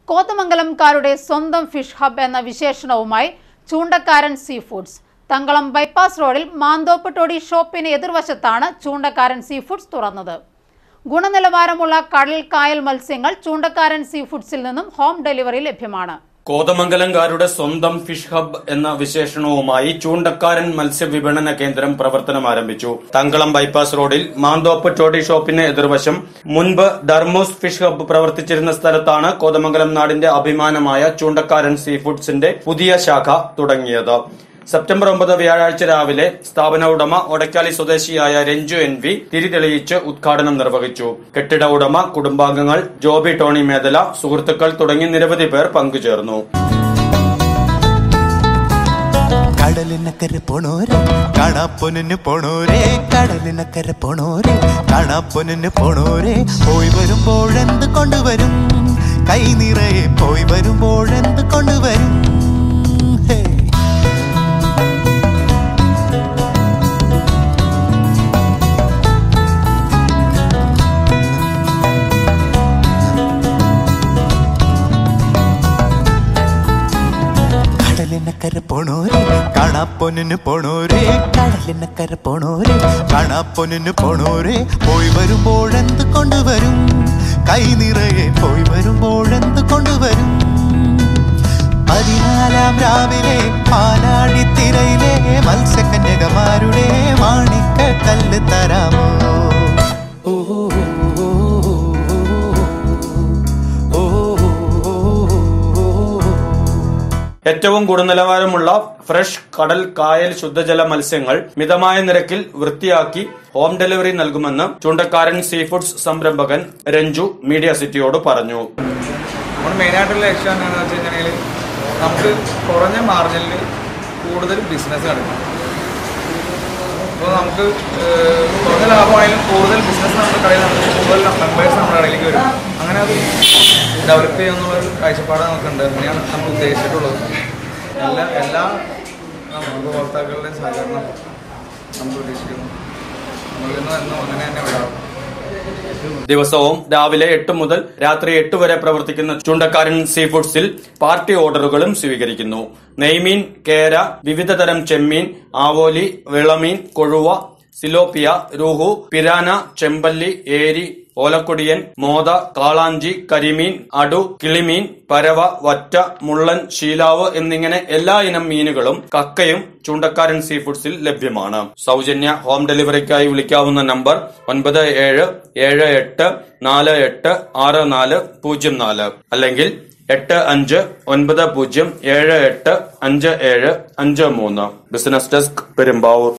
കോതമംഗലംകാരുടെ സ്വന്തം fish hub എന്ന വിശേഷണവുമായി Choondakkaran sea foods Thankalam bypass റോഡിൽ മാന്തോപ്പ് ടോടി ഷോപ്പിന് എതിർവശത്താണ് ചൂണ്ടക്കാരൻ സീ ഫുഡ്സ് തുറന്നത് ഗുണനിലവാരമുള്ള കടൽ കായൽ മത്സ്യങ്ങൾ ചൂണ്ടക്കാരൻ സീ ഫുഡ്സിൽ നിന്നും ഹോം ഡെലിവറി ലഭ്യമാണ് കോതമംഗലംകാരുടെ സ്വന്തം ഫിഷ് ഹബ് എന്ന വിശേഷണവുമായി ചൂണ്ടക്കാരൻ മത്സ്യവിപണന കേന്ദ്രം പ്രവർത്തനം ആരംഭിച്ചു തങ്കളം ബൈപ്പാസ് റോഡിൽ മാന്തോപ്പ് ടോഡി ഷോപ്പിന് എതിർവശം മുൻപ് ധർമ്മൂസ് ഫിഷ് ഹബ് പ്രവർത്തിച്ചിരുന്ന സ്ഥലത്താണ് കോതമംഗലം നാടിന്റെ അഭിമാനമായ ചൂണ്ടക്കാരൻ സീ ഫുഡ്സിന്റെ പുതിയ ശാഖ തുടങ്ങിയത് സെപ്റ്റംബർ ഒമ്പത് വ്യാഴാഴ്ച രാവിലെ സ്ഥാപന ഉടമ ഒടക്കാലി സ്വദേശിയായ രഞ്ജു എൻ വി തിരിതെളിയിച്ച് ഉദ്ഘാടനം നിർവഹിച്ചു കെട്ടിട ഉടമ കുടുംബാംഗങ്ങൾ ജോബി ടോണി മേദല സുഹൃത്തുക്കൾ തുടങ്ങി നിരവധി പേർ പങ്കുചേർന്നു കടലിനക്കര പോണോരെ കാണാപ്പൊന്നിന് പോണോരെ കടലിനക്കര പോണോരെ കാണാപ്പൊന്നിന് പോണോരെ പോയി വരുമ്പോഴെന്ത് കൊണ്ടുവരും കൈ നിറയെ പോയി വരുമ്പോഴെന്ത് കൊണ്ടുവരും ഹേ കടലിനക്കര പോണോരെ കാണാപ്പൊന്നിന് പോണോരെ കടലിനക്കര പോണോരെ കാണാപ്പൊന്നിന് പോണോരെ പോയി വരുമ്പോഴെന്ത് കൊണ്ടുവരും കൈ നിറയെ പോയി വരുമ്പോഴെന്ത് കൊണ്ടുവരും പതിനാലാം രാവിലെ പാലാഴിത്തിരയിലെ മത്സ്യകന്യകമാരുടെ മാണിക്ക കല്ല് തരാമോ ഓ ഓ ഓ ഏറ്റവും ഗുണനിലവാരമുള്ള ഫ്രഷ് കടൽ കായൽ ശുദ്ധജല മത്സ്യങ്ങൾ മിതമായ നിരക്കിൽ വൃത്തിയാക്കി ഹോം ഡെലിവറി നൽകുമെന്ന് ചൂണ്ടക്കാരൻ സീ ഫുഡ്സ് സംരംഭകൻ രഞ്ജു മീഡിയ സിറ്റിയോട് പറഞ്ഞു നമ്മുടെ മെയിനായിട്ടുള്ള ലക്ഷ്യം എന്താണെന്ന് വെച്ച് കഴിഞ്ഞാൽ നമുക്ക് കുറഞ്ഞ മാർജിനിൽ കൂടുതൽ ബിസിനസ് നടക്കണം അപ്പോൾ നമുക്ക് ഏഹ്, കുറഞ്ഞ ലാഭമായാലും കൂടുതൽ ബിസിനസ് നമ്മുടെ കടയിൽ നമുക്ക് കൂടുതൽ മെമ്പേഴ്സ് നമ്മുടെ കടയിലേക്ക് വരും അങ്ങനെ അത് ഡെവലപ്പ് ചെയ്യുമെന്നുള്ളൊരു കാഴ്ചപ്പാട് നമുക്കുണ്ട് അങ്ങനെയാണ് നമ്മൾ ഉദ്ദേശിച്ചിട്ടുള്ളത് എല്ലാ എല്ലാ നമ്മുടെ ഉപഭോക്താക്കളുടെയും സഹകരണം നമ്മൾ പ്രതീക്ഷിക്കുന്നു നമ്മളിൽ നിന്ന് എന്നും അങ്ങനെ തന്നെ ഉണ്ടാവും ദിവസവും രാവിലെ എട്ട് മുതൽ രാത്രി എട്ട് വരെ പ്രവർത്തിക്കുന്ന ചൂണ്ടക്കാരൻ സീ ഫുഡ്സിൽ പാർട്ടി ഓർഡറുകളും സ്വീകരിക്കുന്നു നെയ്മീൻ കേര വിവിധ തരം ചെമ്മീൻ ആവോലി വിളമീൻ കൊഴുവ സിലോപ്പിയ രൂഹു പിരാന ചെമ്പല്ലി ഏരി ഓലക്കൊടിയൻ മോത കാളാഞ്ചി കരിമീൻ അടു കിളിമീൻ പരവ വറ്റ മുള്ളൻ ശീലാവ് എന്നിങ്ങനെ എല്ലാ ഇനം മീനുകളും കക്കയും ചൂണ്ടക്കാരൻ സീ ഫുഡ്സിൽ ലഭ്യമാണ് സൗജന്യ ഹോം ഡെലിവറിക്കായി വിളിക്കാവുന്ന നമ്പർ ഒൻപത് ഏഴ് ഏഴ് എട്ട് നാല് എട്ട് ആറ് നാല് പൂജ്യം നാല് അല്ലെങ്കിൽ എട്ട് അഞ്ച് ഒൻപത് പൂജ്യം ഏഴ് എട്ട് അഞ്ച് ഏഴ് അഞ്ച് മൂന്ന് ബിസിനസ് ഡെസ്ക് പെരുമ്പാവൂർ